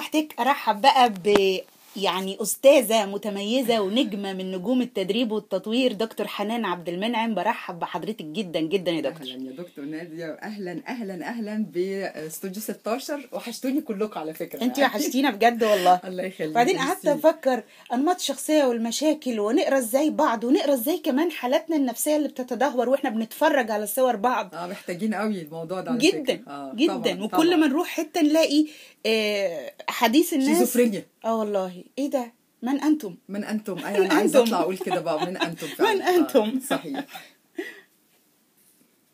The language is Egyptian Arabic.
احتاج ارحب بقى ب يعني استاذه متميزه ونجمه من نجوم التدريب والتطوير دكتور حنان عبد المنعم برحب بحضرتك جدا جدا يا دكتور اهلا يا دكتور ناديه اهلا اهلا اهلا باستوديو 16 وحشتوني كلكم على فكره انت وحشتينا بجد والله الله يخليك بعدين قعدت ميرسي. افكر انماط الشخصيه والمشاكل ونقرا ازاي بعض ونقرا ازاي كمان حالاتنا النفسيه اللي بتتدهور واحنا بنتفرج على صور بعض اه محتاجين قوي الموضوع ده على جدا فكرة. آه جدا طبعاً وكل طبعاً. ما نروح حته نلاقي آه، حديث الناس شيزوفرينيا اه والله ايه ده من انتم من انتم من ايوه انا عايزه أنتم. اطلع اقول كده بقى من انتم فعلا من أنتم. آه صحيح